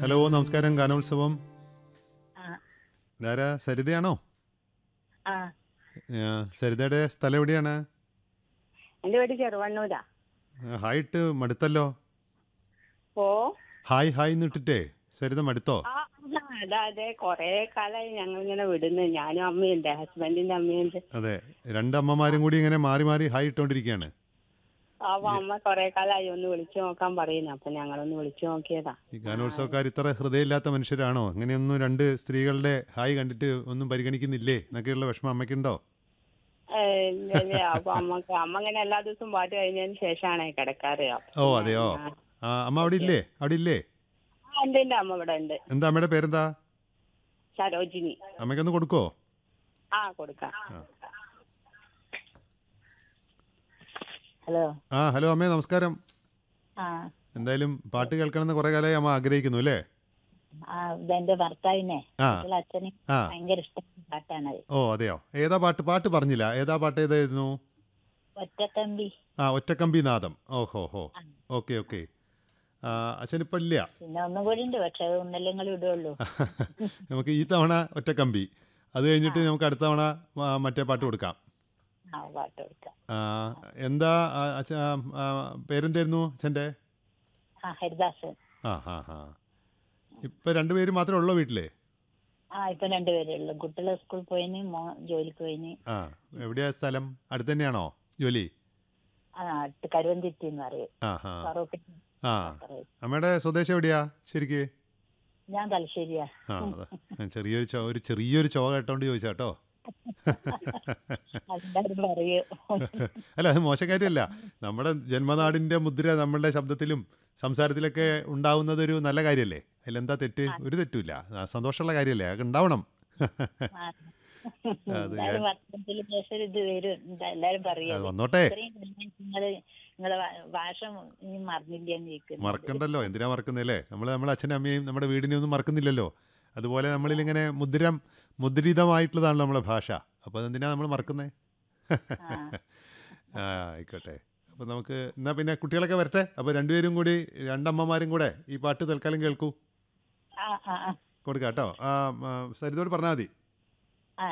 Hello നമസ്കാരം ഗാനോത്സവം ആ ഇതാരാ സരിതയാണോ ആ ആ, സരിതയുടെ സ്ഥലം എവിടെയാണ് എന്റെ വീട് ചെറുവണ്ണൂരാ ആ, ഹായ് ഇട്ട് മടുത്തല്ലോ ഓ ഹായ് ഹായ് എന്നിട്ടിട്ടേ സരിത മടുത്തോ ആ അതാ അതെ കൊറേ കാലായി ഞങ്ങൾ ഇങ്ങനെ വിടുന്നു ഞാനും അമ്മയുണ്ട് ഹസ്ബൻഡിന്റെ അമ്മയുണ്ട് അതെ രണ്ട് അമ്മമാരും കൂടി ഇങ്ങനെ മാറി മാറി ഹായ് ഇട്ടോണ്ടിരിക്കുകയാണ് അപ്പൊ അമ്മ കൊറേ കാലായി ഒന്ന് വിളിച്ചു നോക്കാൻ പറയുന്നു അപ്പൊ ഞങ്ങളൊന്ന് വിളിച്ചു നോക്കിയതാ ഈ ഗാനോത്സവക്കാർ ഇത്ര ഹൃദയമില്ലാത്ത മനുഷ്യരാണോ അങ്ങനെയൊന്നും രണ്ട് സ്ത്രീകളുടെ ഹായ് കണ്ടിട്ട് ഒന്നും പരിഗണിക്കുന്നില്ലേ എന്നൊക്കെയുള്ള വിഷമം അമ്മയ്ക്കുണ്ടോ ഏ, ഇല്ല, ഇല്ല. അപ്പൊ അമ്മക്ക് അമ്മ ഇങ്ങനെ എല്ലാ ദിവസവും പാട്ട് കഴിഞ്ഞതിന് ശേഷമാണ് കിടക്കാറ് അപ്പൊ ഓ അതെയോ ആ അമ്മ അവിടെ ഇല്ലേ അവിടെ ഇല്ലേ ആ, ഉണ്ട് ഉണ്ട് അമ്മ ഇവിടെ ഉണ്ട് എന്താ അമ്മയുടെ പേരെന്താ സരോജിനി അമ്മയ്ക്കൊന്ന് കൊടുക്കോ ആ കൊടുക്കാം ആ. ഹലോ ആ ഹലോ അമ്മേ നമസ്കാരം ആ എന്തായാലും പാട്ട് കേൾക്കണമെന്ന് കുറെ കാലമായി അമ്മ ആഗ്രഹിക്കുന്നു അല്ലേ ആ ഇതെന്റെ ഭർത്താവിനെ ആ അച്ഛന് ആ ഭയങ്കര ഇഷ്ടപ്പെട്ട പാട്ടാണത് ഓ അതെയോ ഏതാ പാട്ട് പാട്ട് പറഞ്ഞില്ല ഏതാ പാട്ട് ഏതായിരുന്നു ഒറ്റത്തമ്പി ആ ഒറ്റക്കമ്പി നാദം ഓഹോ ഹോ ഓക്കെ ഓക്കെ ആ അച്ഛനിപ്പോൾ ഇല്ല പിന്നെ ഒന്നും കൂടി ഉണ്ട് പക്ഷെ അത് ഒന്നല്ലെങ്കിൽ ഇടുള്ളൂ നമുക്ക് ഈ തവണ ഒറ്റക്കമ്പി അത് കഴിഞ്ഞിട്ട് നമുക്ക് അടുത്ത തവണ ആ, മറ്റേ പാട്ട് കൊടുക്കാം ആ പാട്ട് കൊടുക്കാം ആ, എന്താ ആ, അച്ഛ ആ, പേരെന്തായിരുന്നു അച്ഛൻ്റെ ആ ഹരിദാസൻ ആ ഹാ ഹാ ഇപ്പം രണ്ടുപേരും മാത്രമേ ഉള്ളൂ വീട്ടിലെ ആ ഇപ്പൊ രണ്ടുപേരേ ഉള്ളൂ കുട്ടികളെ സ്കൂളിൽ പോയിന് മോ ജോലിക്ക് പോയിന് ആ എവിടെയാ സ്ഥലം അടുത്ത് തന്നെയാണോ ജോലി ആ അടുത്ത് കരുവന്തിരുത്തി എന്ന് പറയും ആ ഹാ ഫറൂഖ് ആ പറയും. അമ്മയുടെ സ്വദേശം എവിടെയാ ശരിക്ക് ഞാൻ തലശ്ശേരിയാ ആ അതാ ഞാൻ ചെറിയൊരു ചോ ഒരു ചെറിയൊരു ചോ കേട്ടോണ്ട് ചോദിച്ചാ കേട്ടോ എല്ലാരും പറയൂ അല്ല അത് മോശം കാര്യമല്ല നമ്മുടെ ജന്മനാടിന്റെ മുദ്ര നമ്മളുടെ ശബ്ദത്തിലും സംസാരത്തിലൊക്കെ ഉണ്ടാവുന്നത് ഒരു നല്ല കാര്യമല്ലേ അതിലെന്താ തെറ്റ് ഒരു തെറ്റുമില്ല ആ, സന്തോഷമുള്ള കാര്യമല്ലേ അതൊക്കെ ഉണ്ടാവണം ആ. അത് എല്ലാരും വർത്തനത്തില് പ്രഷർ ഇത് വരും എന്താ എല്ലാരും പറയും അത് വന്നോട്ടെ ഇത്രയും കാലം നിങ്ങള് നിങ്ങളെ ഭാ- ഭാഷ ഇനി മറന്നില്ലെന്ന് ചോദിക്കുന്നു മറക്കണ്ടല്ലോ എന്തിനാ മറക്കുന്നല്ലേ നമ്മൾ നമ്മുടെ അച്ഛനും അമ്മയും നമ്മുടെ വീടിനെ ഒന്നും മറക്കുന്നില്ലല്ലോ അതുപോലെ നമ്മളിൽ ഇങ്ങനെ മുദ്രം മുദ്രിതമായിട്ടുള്ളതാണല്ലോ നമ്മളെ ഭാഷ അപ്പോൾ അതെന്തിനാ നമ്മൾ മറക്കുന്നേ ആ. ആ ആയിക്കോട്ടെ അപ്പോൾ നമുക്ക് എന്നാൽ പിന്നെ കുട്ടികളൊക്കെ വരട്ടെ അപ്പോൾ രണ്ടുപേരും കൂടി രണ്ടമ്മമാരും കൂടെ ഈ പാട്ട് തൽക്കാലം കേൾക്കൂ ആ ആ ആ കൊടുക്കാം കേട്ടോ ആ ആ, സരിതോട് പറഞ്ഞാൽ മതി